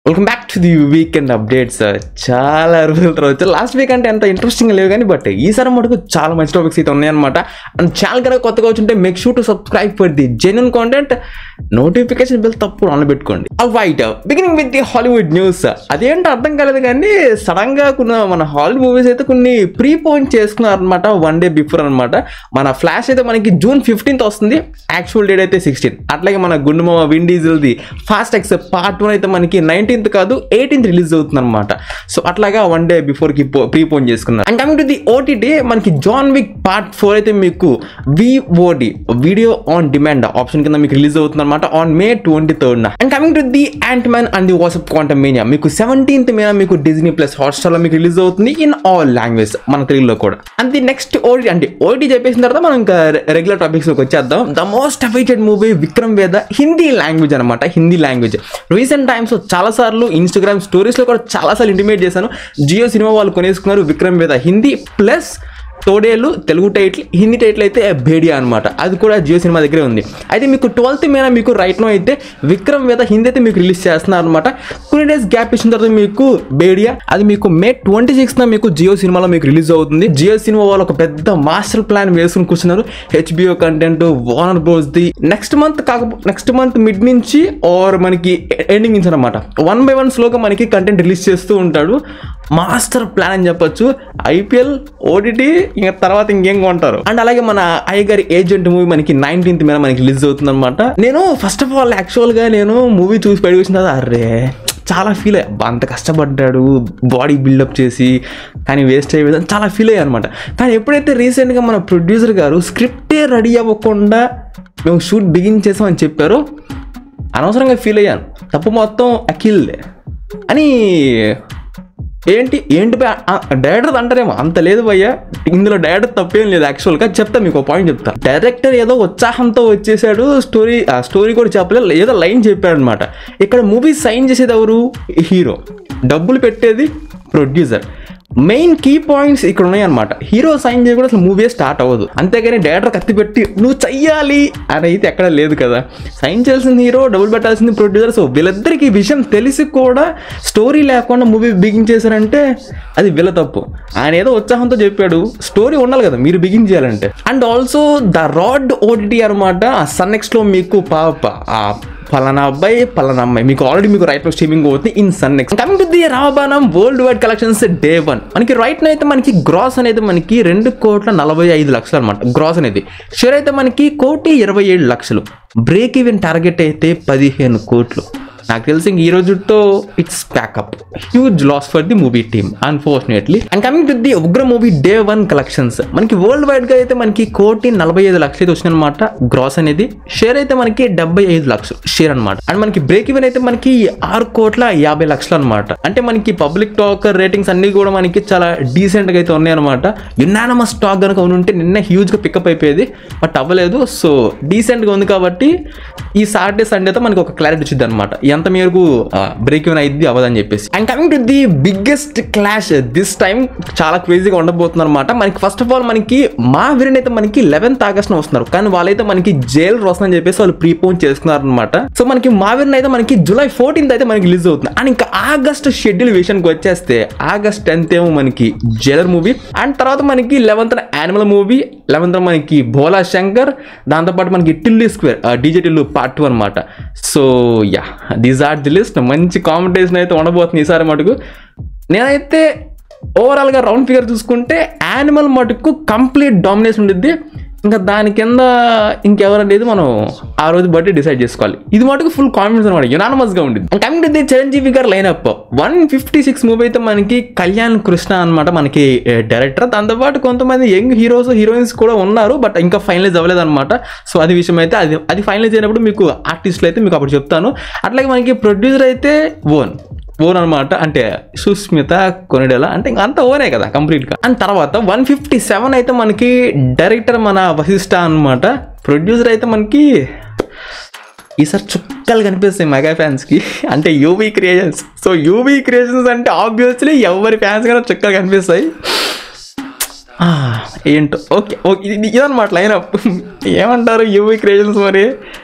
Welcome back to the weekend updates చాలా రోజుల తర్వాత లాస్ట్ వీక్ అంటే అంత ఇంట్రెస్టింగ్ లేవు కానీ బట్ ఈసారి మటుకు చాలా మంచి టాపిక్స్ అయితే ఉన్నాయన్నమాట అండ్ ఛానల్ కనుక కొత్తగా వచ్చుంటే make sure to subscribe for the genuine content notification bell తప్పుడు ఆన్ పెట్టుకోండి all right beginning with the Hollywood news అదేంటో అర్థం కాలేదు కానీ సడన్ గా కొన్ని మన హాలీవుడ్ మూవీస్ అయితే కొన్ని ప్రీ పోన్ చేసుకున్నారు అనమాట వన్ డే బిఫోర్ అనమాట మన ఫ్లాష్ అయితే మనకి జూన్ ఫిఫ్టీన్త్ వస్తుంది యాక్చువల్ డేట్ అయితే సిక్స్టీన్ అట్లాగే మన గుండుమ విన్ డీజిల్ది ఫాస్ట్ ఎక్స్ పార్ట్ వన్ అయితే మనకి నైన్టీన్త్ కాదు ఎయిటీన్త్ రిలీజ్ అవుతుంది అనమాట సో అట్లాగా వన్ డే బిఫోర్ కి ప్రీ పోన్ చేసుకున్నారు and coming to the OTT మనకి జాన్ విక్ పార్ట్ ఫోర్ అయితే మీకు VOD video on demand option కింద మీకు రిలీజ్ అవుతుంది అనమాట on May twenty third and coming to the Ant Man and the Wasp Quantumania మీకు seventeenth మీద మీకు డిజ్నీ ప్లస్ హాట్స్టార్ లో మీకు రిలీజ్ అవుతుంది ఇన్ ఆల్ లాంగ్వేజ్ మన తెలుగులో కూడా అండ్ ది నెక్స్ట్ ఓటీ అంటే ఓటీ చెప్పేసిన తర్వాత మనం ఇంకా రెగ్యులర్ టాపిక్స్ లోకి వచ్చేద్దాం the most awaited movie Vikram Vedha Hindi language అనమాట హిందీ లాంగ్వేజ్ రీసెంట్ టైమ్స్ చాలా సార్లు ఇన్స్టాగ్రామ్ స్టోరీస్ లో కూడా చాలా సార్లు ఇంటిమేట్ చేశాను జియో సినిమా వాళ్ళు కొనేసుకున్నారు విక్రమ్ వేద హిందీ ప్లస్ తోడేలు తెలుగు టైటిల్ హిందీ టైటిల్ అయితే భేడియా అనమాట అది కూడా జియో సినిమా దగ్గరే ఉంది అయితే మీకు ట్వెల్త్ మీద మీకు రైట్ నో అయితే విక్రమ్ వేద హిందీ అయితే మీకు రిలీజ్ చేస్తున్నారు అనమాట కొన్ని డేస్ గ్యాప్ ఇచ్చిన తర్వాత మీకు బేడియా అది మీకు మే ట్వంటీ సిక్స్న మీకు జియో సినిమాలో మీకు రిలీజ్ అవుతుంది జియో సినిమా వాళ్ళు ఒక పెద్ద మాస్టర్ ప్లాన్ వేసుకుని కూర్చున్నారు HBO content Warner Bros the next month కాకపో నెక్స్ట్ మంత్ మిడ్ నుంచి ఆర్ మనకి ఎండింగ్ నుంచి అనమాట వన్ బై వన్ స్లోగా మనకి కంటెంట్ రిలీజ్ చేస్తూ ఉంటాడు మాస్టర్ ప్లాన్ అని చెప్పొచ్చు ఐపీఎల్ ఓటీటీ ఇంకా తర్వాత ఇంకేం కొంటారు అండ్ అలాగే మన అయ్యగారి ఏజెంట్ మూవీ మనకి నైన్టీన్త్ మీద మనకి రిలీజ్ అవుతుంది అనమాట నేను ఫస్ట్ ఆఫ్ ఆల్ యాక్చువల్గా నేను మూవీ చూసి బయటకు వచ్చిన తర్వాత అరే చాలా ఫీల్ అయ్యా అబ్బా, అంత కష్టపడ్డాడు బాడీ బిల్డప్ చేసి కానీ వేస్ట్ అయ్యే విధంగా చాలా ఫీల్ అయ్యా అనమాట కానీ ఎప్పుడైతే రీసెంట్గా మన ప్రొడ్యూసర్ గారు స్క్రిప్టే రెడీ అవ్వకుండా మేము షూట్ బిగిన్ చేసామని చెప్పారో అనవసరంగా ఫీల్ అయ్యాను తప్పు మొత్తం అఖిల్దే అని ఏంటి ఏంటి బా డైరెక్టర్ అంటారేమో అంత లేదు భయ్య ఇందులో డైరెక్టర్ తప్పేం లేదు యాక్చువల్గా చెప్తా మీకు ఒక పాయింట్ చెప్తా డైరెక్టర్ ఏదో ఉత్సాహంతో వచ్చేసాడు స్టోరీ ఆ స్టోరీ కూడా చెప్పలేదు ఏదో లైన్ చెప్పాడు అనమాట ఇక్కడ మూవీ సైన్ చేసేది ఎవరు హీరో డబ్బులు పెట్టేది ప్రొడ్యూసర్ మెయిన్ కీ పాయింట్స్ ఇక్కడ ఉన్నాయన్నమాట హీరో సైన్ చేయకుండా అసలు మూవీ స్టార్ట్ అవ్వదు అంతేగాని డైరెక్టర్ కత్తి పెట్టి నువ్వు చెయ్యాలి అని అయితే ఎక్కడ లేదు కదా సైన్ చేయాల్సింది హీరో డబ్బులు పెట్టాల్సింది ప్రొడ్యూసర్ సో వీళ్ళిద్దరికి ఈ విషయం తెలిసి కూడా స్టోరీ లేకుండా మూవీ బిగిన్ చేశారంటే అది వీళ్ళ తప్పు ఆయన ఏదో ఉత్సాహంతో చెప్పాడు స్టోరీ ఉండాలి కదా మీరు బిగిన్ చేయాలంటే అండ్ ఆల్సో ద రాడ్ ఓటీటీ అనమాట సన్ నెక్స్ట్లో మీకు పాప ఆ పలానా అబ్బాయి పలానా అమ్మాయి మీకు ఆల్రెడీ మీకు రైట్ లో స్ట్రీమింగ్ అవుతుంది in Sun NXT coming to the రాబానం world wide collections day one మనకి రైట్ అయితే మనకి గ్రాస్ అనేది మనకి రెండు కోట్ల నలభై ఐదు లక్షలు అనమాట గ్రాస్ అనేది షేర్ అయితే మనకి కోటి ఇరవై ఏడు లక్షలు బ్రేక్ ఈవెన్ టార్గెట్ అయితే పదిహేను కోట్లు నాకు తెలిసి ఇంక ఈ రోజుతో it's pack up huge loss for the movie team unfortunately and coming to the Ugra movie day one collections మనకి వరల్డ్ వైడ్ గా అయితే మనకి కోటి నలభై ఐదు లక్షలు అయితే వచ్చిందనమాట గ్రాస్ అనేది షేర్ అయితే మనకి డెబ్బై ఐదు లక్షలు షేర్ అనమాట అండ్ మనకి బ్రేక్ ఈవెన్ అయితే మనకి ఆరు కోట్ల యాభై లక్షలు అనమాట అంటే మనకి పబ్లిక్ టాక్ రేటింగ్స్ అన్ని కూడా మనకి చాలా డీసెంట్ గా అయితే ఉన్నాయి అనమాట యునానమస్ టాక్ కనుక ఉంటే నిన్న హ్యూజ్ గా పికప్ అయిపోయేది బట్ అవ్వలేదు సో డీసెంట్ గా ఉంది కాబట్టి ఈ సాటర్డే సండేతో మనకి ఒక క్లారిటీ వచ్చింది అనమాట ఎంత మేరకు బ్రేక్ ఈవెన్ అయింది అవ్వదని చెప్పేసి and coming to the biggest clash this time చాలా క్రేజీగా ఉండబోతుంది అనమాట మనకి ఫస్ట్ ఆఫ్ ఆల్ మనకి మా వీరిని అయితే మనకి లెవెన్త్ ఆగస్ట్ వస్తున్నారు కానీ వాళ్ళైతే మనకి జైల్ వస్తుందని చెప్పేసి వాళ్ళు ప్రీపోన్ చేసుకున్నారు అనమాట సో మనకి మా వీరిని అయితే మనకి జూలై ఫోర్టీన్త్ అయితే మనకి రిలీజ్ అవుతుంది అండ్ ఇంకా ఆగస్ట్ షెడ్యూల్ విషయానికి వచ్చేస్తే ఆగస్ట్ టెన్త్ ఏమో మనకి జైలర్ మూవీ అండ్ తర్వాత మనకి లెవెన్త్ యానిమల్ మూవీ లెవెన్త్ మనకి భోలా శంకర్ దాంతోపాటు మనకి Tillu square DJ Tillu part two అనమాట so ya these are the list మంచి కాంపిటీషన్ అయితే ఉండబోతుంది ఈసారి మటుకు నేనైతే ఓవరాల్గా రౌండ్ ఫిగర్ చూసుకుంటే యానిమల్ మటుకు కంప్లీట్ డామినేషన్ ఉండిద్ది ఇంకా దాని కింద ఇంకెవరనేది మనం ఆ రోజు బట్టి డిసైడ్ చేసుకోవాలి ఇది మటుకు ఫుల్ కాన్ఫిడెన్స్ అనమాట యునానమస్గా ఉండింది coming to the Chiranjeevi garu lineup one fifty six movie అయితే మనకి కళ్యాణ్ కృష్ణ అనమాట మనకి డైరెక్టర్ దాంతోపాటు కొంతమంది యంగ్ హీరోస్ హీరోయిన్స్ కూడా ఉన్నారు బట్ ఇంకా ఫైనలైజ్ అవ్వలేదు అనమాట సో అది విషయం అయితే అది అది ఫైనలైజ్ అయినప్పుడు మీకు ఆర్టిస్టులు అయితే మీకు అప్పుడు చెప్తాను అట్లాగే మనకి ప్రొడ్యూసర్ అయితే ఓన్ ఓన్ అనమాట అంటే సుస్మిత కొనిడెల అంటే ఇంకా అంతా ఓనే కదా కంప్లీట్గా అండ్ తర్వాత వన్ ఫిఫ్టీ సెవెన్ అయితే మనకి డైరెక్టర్ మన వశిష్ట అనమాట ప్రొడ్యూసర్ అయితే మనకి ఈసారి చుక్కలు కనిపిస్తాయి మెగా ఫ్యాన్స్కి అంటే UV creations so UV creations అంటే ఆబ్వియస్లీ ఎవరి ఫ్యాన్స్ కన్నా చుక్కలు కనిపిస్తాయి ఆ, ఏంటో ఓకే ఓకే ఇది ఇదన్నమాట లైన్ అప్ ఏమంటారు యూవీ క్రియేషన్స్ మరి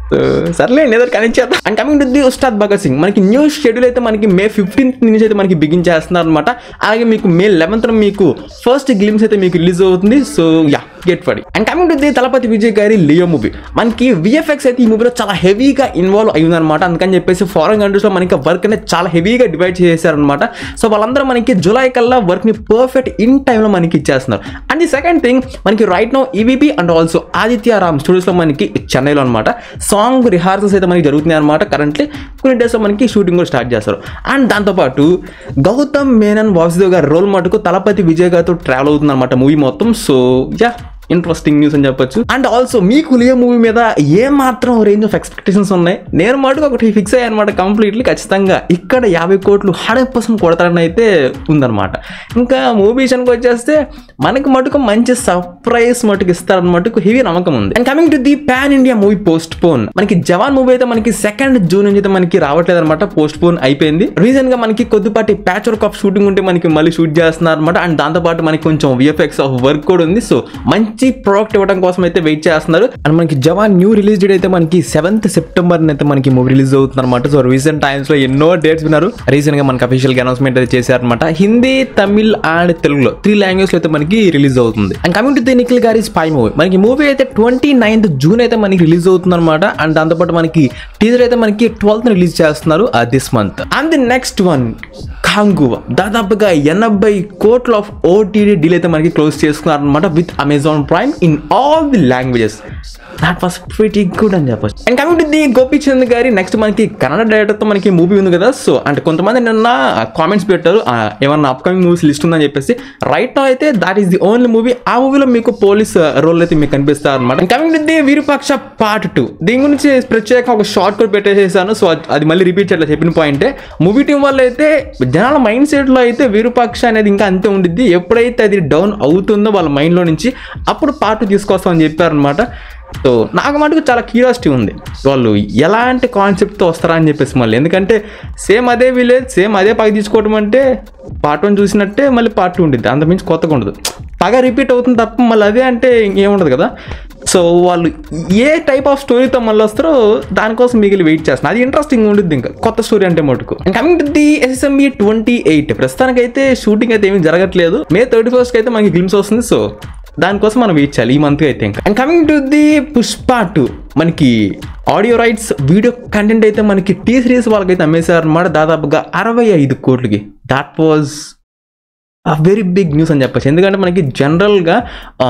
So, సర్లేండి ఏదో కనిచేద్దాం and coming to the Ustad Bhagat Singh మనకి న్యూ షెడ్యూల్ అయితే మనకి మే ఫిఫ్టీన్త్ నుంచి అయితే మనకి బిగిన్ చేస్తున్నారు అనమాట అలాగే మీకు మే లెవెన్త్ మీకు ఫస్ట్ గ్లిమ్స్ అయితే మీకు రిలీజ్ అవుతుంది సో యా గెట్ ఫడి and coming to the Thalapathy Vijay గారి లియో మూవీ మనకి విఎఫ్ఎక్స్ అయితే ఈ మూవీలో చాలా హెవీగా ఇన్వాల్వ్ అయిందనమాట అందుకని చెప్పేసి ఫారెన్ కంట్రీస్లో మనకి వర్క్ అనేది చాలా హెవీగా డివైడ్ చేశారనమాట సో వాళ్ళందరూ మనకి జూలై కల్లా వర్క్ని పర్ఫెక్ట్ ఇన్ టైంలో మనకి ఇచ్చేస్తున్నారు అండ్ ది సెకండ్ థింగ్ మనకి right now EVP and also Aditya Ram స్టూడియోస్లో మనకి చెన్నైలో అనమాట సాంగ్ రిహార్సల్స్ అయితే మనకి జరుగుతున్నాయి అనమాట కరెంట్లీ కొన్ని డేస్లో మనకి షూటింగ్ కూడా స్టార్ట్ చేస్తారు అండ్ దాంతోపాటు గౌతమ్ మేనన్ వాసుదేవ్ గారి రోల్ మటుకు తలపతి విజయ్ గారితో ట్రావెల్ అవుతుంది అనమాట మూవీ మొత్తం సో యా ఇంట్రెస్టింగ్ న్యూస్ అని చెప్పొచ్చు అండ్ ఆల్సో మీకు లియో మూవీ మీద ఏ మాత్రం రేంజ్ ఆఫ్ ఎక్స్పెక్టేషన్స్ ఉన్నాయి నేను మటుకు ఒకటి ఫిక్స్ అయ్యాను అనమాట కంప్లీట్లీ ఖచ్చితంగా ఇక్కడ యాభై కోట్లు హండ్రెడ్ పర్సెంట్ కొడతారని అయితే ఉందన్నమాట ఇంకా మూవీ విషయానికి వచ్చేస్తే మనకి మటుకు మంచి సర్ప్రైజ్ మటుకు ఇస్తారని మటుకు హెవీ నమ్మకం ఉంది and coming to the pan India movie postpone మనకి జవాన్ మూవీ అయితే మనకి సెకండ్ జూన్ నుంచి అయితే మనకి రావట్లేదు అనమాట పోస్ట్ పోన్ అయిపోయింది రీసెంట్ గా మనకి కొద్దిపాటి ప్యాచ్ వర్క్ ఆఫ్ షూటింగ్ ఉంటే మనకి మళ్ళీ షూట్ చేస్తున్నారు అనమాట అండ్ దాంతోపాటు మనకి కొంచెం విఎఫ్ఎక్స్ ఆఫ్ వర్క్ కూడా ఉంది సో మంచి ప్రోడక్ట్ ఇవ్వడం కోసం అయితే వెయిట్ చేస్తున్నారు అండ్ మనకి జవాన్ న్యూ రిలీజ్ డేట్ అయితే మనకి సెవెంత్ సెప్టెంబర్ అయితే మనకి మూవీ రిలీజ్ అవుతుంది అనమాట సో రీసెంట్ టైమ్స్ లో ఎన్నో డేట్స్ విన్నారు రీసెంట్ గా మనకి అఫీషియల్ గా అనౌన్స్మెంట్ అయితే చేశారనమాట హిందీ తమిళ్ అండ్ తెలుగులో త్రీ లాంగ్వేజ్ లో అయితే మనకి రిలీజ్ అవుతుంది and coming to the Nikhil గారి స్పై మూవీ మనకి మూవీ అయితే ట్వంటీ నైన్త్ జూన్ అయితే మనకి రిలీజ్ అవుతుంది అనమాట అండ్ దాంతోపాటు మనకి టీజర్ అయితే మనకి ట్వెల్త్ రిలీజ్ చేస్తున్నారు this month and the next one Kanguva దాదాపుగా ఎనభై కోట్ల ఆఫ్ ఓటీడీ డీల్ అయితే మనకి క్లోజ్ చేసుకున్నారు అనమాట with Amazon Prime in all the languages that was pretty good అని చెప్పొచ్చు and coming to the Gopichand గారి నెక్స్ట్ మనకి కన్నడ డైరెక్టర్తో మనకి మూవీ ఉంది కదా సో అంటే కొంతమంది నిన్న కామెంట్స్ పెట్టారు ఆ, ఏమన్నా అప్కమింగ్ మూవీస్ లిస్ట్ ఉందని చెప్పేసి రైట్ నో అయితే that is the only movie ఆ మూవీలో మీకు పోలీస్ రోల్ అయితే మీకు కనిపిస్తారు అనమాట coming to the Virupaksha part two దీని గురించి ప్రత్యేక ఒక షార్ట్ కూడా పెట్టేసేసాను సో అది- అది మళ్ళీ రిపీట్ చేయట్లేదు చెప్పిన పాయింటే మూవీ టీం వల్ల అయితే జనాల మైండ్ సెట్లో అయితే విరూపాక్ష అనేది ఇంకా అంతే ఉండిద్ది ఎప్పుడైతే అది డౌన్ అవుతుందో వాళ్ళ మైండ్లో నుంచి అప్పుడు పార్ట్ తీసుకొస్తామని చెప్పారనమాట సో నాకు మటుకు చాలా క్యూరియాసిటీ ఉంది వాళ్ళు ఎలాంటి కాన్సెప్ట్తో వస్తారా అని చెప్పేసి మళ్ళీ ఎందుకంటే సేమ్ అదే విలేజ్ సేమ్ అదే పగ తీసుకోవడం అంటే పార్ట్ వన్ చూసినట్టే మళ్ళీ పార్ట్ టూ ఉంటుంది అంతమించి కొత్తగా ఉండదు పగ రిపీట్ అవుతుంది తప్ప మళ్ళీ అదే అంటే ఇంకేముండదు కదా సో వాళ్ళు ఏ టైప్ ఆఫ్ స్టోరీతో మళ్ళీ వస్తారో దానికోసం మిగిలి వెయిట్ చేస్తున్నారు అది ఇంట్రెస్టింగ్ ఉంటుంది ఇంకా కొత్త స్టోరీ అంటే మటుకు coming to the SSMB twenty eight ప్రస్తుతానికైతే షూటింగ్ అయితే ఏమీ జరగట్లేదు మే థర్టీ ఫస్ట్ అయితే మనకి గ్లిమ్స్ వస్తుంది సో దానికోసం మనం వెయిట్ చేయాలి ఈ మంత్ అయితే ఇంకా and coming to the Pushpa two మనకి ఆడియో రైట్స్ వీడియో కంటెంట్ అయితే మనకి టీ సిరీస్ వాళ్ళకైతే అమ్మేశారు అనమాట దాదాపుగా అరవై ఐదు కోట్లకి that was very big news అని చెప్పచ్చు ఎందుకంటే మనకి జనరల్గా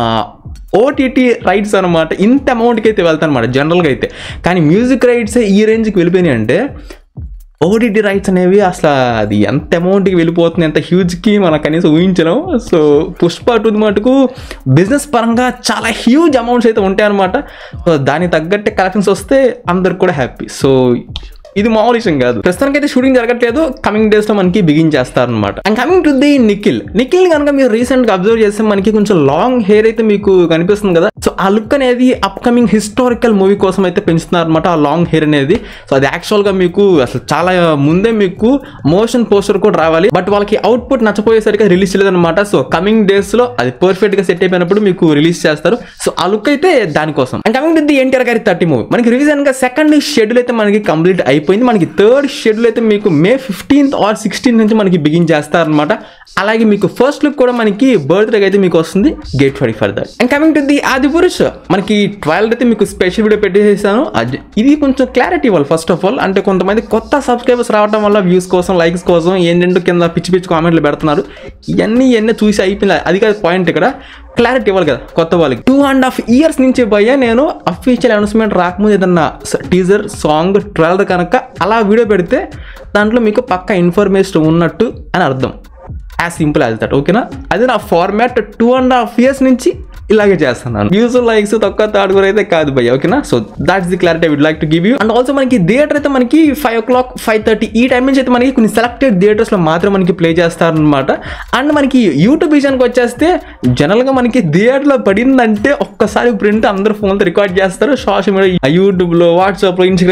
ఓటీటీ రైట్స్ అనమాట ఇంత అమౌంట్కి అయితే వెళ్తాయి అనమాట జనరల్గా అయితే కానీ మ్యూజిక్ రైట్స్ ఈ రేంజ్కి వెళ్ళిపోయినాయి అంటే ఓటీటీ రైట్స్ అనేవి అసలు అది ఎంత అమౌంట్కి వెళ్ళిపోతుంది ఎంత హ్యూజ్కి మనం కనీసం ఊహించలేం సో పుష్ప టూ మటుకు బిజినెస్ పరంగా చాలా హ్యూజ్ అమౌంట్స్ అయితే ఉంటాయి అనమాట సో దానికి తగ్గట్టే కలెక్షన్స్ వస్తే అందరికి కూడా హ్యాపీ సో ఇది మామూలు విషయం కాదు ప్రస్తుతానికి అయితే షూటింగ్ జరగట్లేదు కమింగ్ డేస్ లో మనకి బిగిన్ చేస్తారనమాట and coming to the Nikhil Nikhil కనుక మీరు రీసెంట్ గా అబ్జర్వ్ చేస్తే మనకి కొంచెం లాంగ్ హెయిర్ అయితే మీకు కనిపిస్తుంది కదా సో ఆ లుక్ అనేది అప్ కమింగ్ హిస్టారికల్ మూవీ కోసం అయితే పెంచుతున్నారు అనమాట ఆ లాంగ్ హెయిర్ అనేది సో అది యాక్చువల్ గా మీకు అసలు చాలా ముందే మీకు మోషన్ పోస్టర్ కూడా రావాలి బట్ వాళ్ళకి అవుట్పుట్ నచ్చపోయేసరికి రిలీజ్ చేయలేదన్నమాట సో కమింగ్ డేస్ లో అది పర్ఫెక్ట్ గా సెట్ అయిపోయినప్పుడు మీకు రిలీజ్ చేస్తారు సో ఆ లుక్ అయితే దానికోసం and coming to the NTR గారి థర్టీ మూవీ మనకి రీసెంట్ గా సెకండ్ షెడ్యూల్ అయితే మనకి కంప్లీట్ అయిపోయింది మనకి థర్డ్ షెడ్యూల్ అయితే మీకు మే ఫిఫ్టీన్త్ ఆర్ సిక్స్టీన్త్ నుంచి మనకి బిగిన్ చేస్తారనమాట అలాగే మీకు ఫస్ట్ లుక్ కూడా మనకి బర్త్డే అయితే మీకు వస్తుంది get for for that and coming to the Adipurush మనకి ట్వెల్వ్ అయితే మీకు స్పెషల్ వీడియో పెట్టేసాను అది ఇది కొంచెం క్లారిటీ ఇవ్వాలి ఫస్ట్ ఆఫ్ ఆల్ అంటే కొంతమంది కొత్త సబ్స్క్రైబర్స్ రావడం వల్ల వ్యూస్ కోసం లైక్స్ కోసం ఏంటంటే కింద పిచ్చి పిచ్చి కామెంట్లు పెడుతున్నారు ఇవన్నీ ఇవన్నీ చూసి అయిపోయింది అది కాదు పాయింట్ ఇక్కడ క్లారిటీ ఇవ్వాలి కదా కొత్త వాళ్ళకి టూ అండ్ హాఫ్ ఇయర్స్ నుంచి పోయా నేను అఫీషియల్ అనౌన్స్మెంట్ రాకముందు ఏదన్నా టీజర్ సాంగ్ ట్రైలర్ కనుక అలా వీడియో పెడితే దాంట్లో మీకు పక్క ఇన్ఫర్మేషన్ ఉన్నట్టు అని అర్థం యాజ్ సింపుల్ యాజ్ దట్ ఓకేనా అది నా format two and half years నుంచి ఇలాగే చేస్తున్నాను వ్యూస్ లైక్స్ తక్కువ తాడుగురు అయితే కాదు భయ్య ఓకేనా so that's the clarity would like to give you and also మనకి థియేటర్ అయితే మనకి five o'clock five thirty ఈ టైం నుంచి అయితే మనకి కొన్ని సెలెక్టెడ్ థియేటర్స్లో మాత్రం మనకి ప్లే చేస్తారనమాట అండ్ మనకి యూట్యూబ్ విషయానికి వచ్చేస్తే జనరల్గా మనకి థియేటర్లో పడిందంటే ఒక్కసారి ప్రింట్ అందరూ ఫోన్తో రికార్డ్ చేస్తారు సోషల్ మీడియా యూట్యూబ్లో వాట్సాప్లో ఇన్స్టాగ్రామ్లో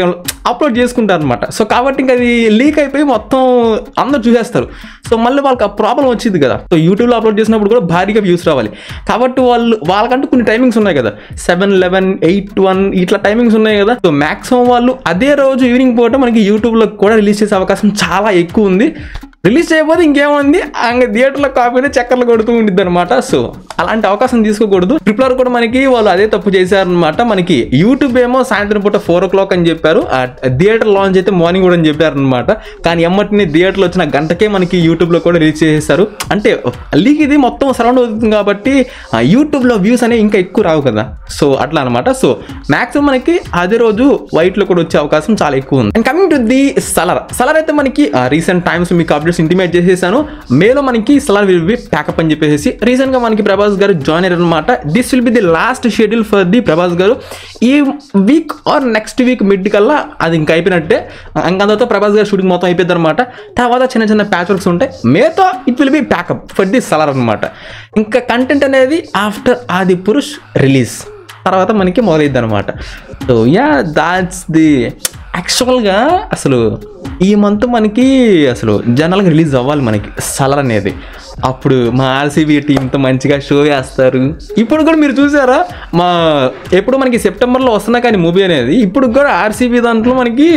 అప్లోడ్ చేసుకుంటారు అనమాట సో కాబట్టి ఇంకా అది లీక్ అయిపోయి మొత్తం అందరు చూసేస్తారు సో మళ్ళీ వాళ్ళకి ఆ ప్రాబ్లం వచ్చింది కదా సో యూట్యూబ్లో అప్లోడ్ చేసినప్పుడు కూడా భారీగా వ్యూస్ రావాలి కాబట్టి వాళ్ళు వాళ్ళకంటూ కొన్ని టైమింగ్స్ ఉన్నాయి కదా సెవెన్ లెవెన్ ఎయిట్ వన్ ఇట్లా టైమింగ్స్ ఉన్నాయి కదా సో మాక్సిమం వాళ్ళు అదే రోజు ఈవినింగ్ పూట మనకి యూట్యూబ్లో కూడా రిలీజ్ చేసే అవకాశం చాలా ఎక్కువ ఉంది రిలీజ్ చేయకపోతే ఇంకేముంది అంగ థియేటర్లో కాపీనే చక్కర్లు కొడుతూ ఉండిద్ది అనమాట సో అలాంటి అవకాశం తీసుకోకూడదు ట్రిపులర్ కూడా మనకి వాళ్ళు అదే తప్పు చేశారనమాట మనకి యూట్యూబ్ ఏమో సాయంత్రం పూట ఫోర్ ఓ క్లాక్ అని చెప్పారు ఆ థియేటర్ లాంచ్ అయితే మార్నింగ్ కూడా అని చెప్పారనమాట కానీ ఎమ్మటిని థియేటర్లో వచ్చిన గంటకే మనకి యూట్యూబ్లో కూడా రిలీజ్ చేసేసారు అంటే లీక్ ఇది మొత్తం సరౌండ్ అవుతుంది కాబట్టి ఆ యూట్యూబ్లో వ్యూస్ అనేవి ఇంకా ఎక్కువ రావు కదా సో అట్లా అనమాట సో మాక్సిమం మనకి అదే రోజు వైట్లో కూడా వచ్చే అవకాశం చాలా ఎక్కువ ఉంది and coming to the Salaar Salaar అయితే మనకి రీసెంట్ టైమ్స్ మీకు అప్డేట్స్ ఇంటిమేట్ చేసేసాను మేలో మనకి సలర్ విల్ బి ప్యాకప్ అని చెప్పేసి రీసెంట్ గా మనకి ప్రభాస్ గారు జాయిన్ అయ్యారు అనమాట this will be the last schedule for the Prabhas garu ఈ week or next week mid కల్లా అది ఇంకా అయిపోయినట్టే అంకంతతో ప్రభాస్ గారు షూటింగ్ మొత్తం అయిపోయింది అనమాట తర్వాత చిన్న చిన్న ప్యాచ్ వర్క్స్ ఉంటాయి మేతో it will be pack up for the Salaar అనమాట ఇంకా కంటెంట్ అనేది ఆఫ్టర్ ఆది పురుష్ రిలీజ్ తర్వాత మనకి మొదలైద్ది అనమాట సో యా దాట్స్ ది యాక్చువల్గా అసలు ఈ మంత్ మనకి అసలు జనరల్గా రిలీజ్ అవ్వాలి మనకి సలర్ అనేది అప్పుడు మా ఆర్సీబీ టీంతో మంచిగా షో వేస్తారు ఇప్పుడు కూడా మీరు చూసారా మా ఎప్పుడు మనకి సెప్టెంబర్లో వస్తున్నా కానీ మూవీ అనేది ఇప్పుడు కూడా ఆర్సీబీ దాంట్లో మనకి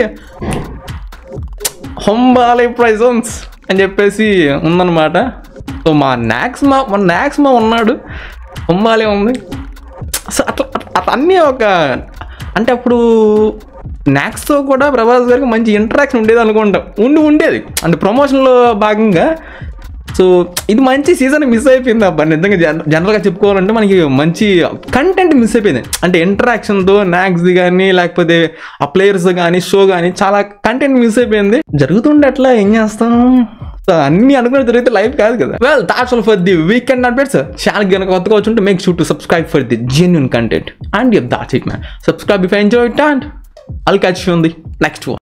హొంబాలే ప్రైజన్స్ అని చెప్పేసి ఉందన్నమాట సో మా నాక్స్ మా మా నాక్స్ మా ఉన్నాడు హొంబాలే ఉంది సో అట్లా అట్లా- అట్లా అన్నీ ఒక అంటే అప్పుడు నాక్స్తో కూడా ప్రభాస్ గారికి మంచి ఇంటరాక్షన్ ఉండేది అనుకుంటా ఉండి ఉండేది అంటే ప్రమోషన్లో భాగంగా సో ఇది మంచి సీజన్ మిస్ అయిపోయింది అబ్బా నిజంగా జన జనరల్గా చెప్పుకోవాలంటే మనకి మంచి కంటెంట్ మిస్ అయిపోయింది అంటే ఇంటరాక్షన్తో నాక్స్ది కానీ లేకపోతే ఆ ప్లేయర్స్ కానీ షో కానీ చాలా కంటెంట్ మిస్ అయిపోయింది జరుగుతుండే అట్లా ఏం చేస్తాం సో అన్ని అనుకున్న జరిగితే లైఫ్ కాదు కదా well that's all for the weekend updates channel కనుక కొత్తగా వచ్చుంటే make sure to subscribe for the genuine content and yup that's it man subscribe if enjoy it and I'll catch you on the next one.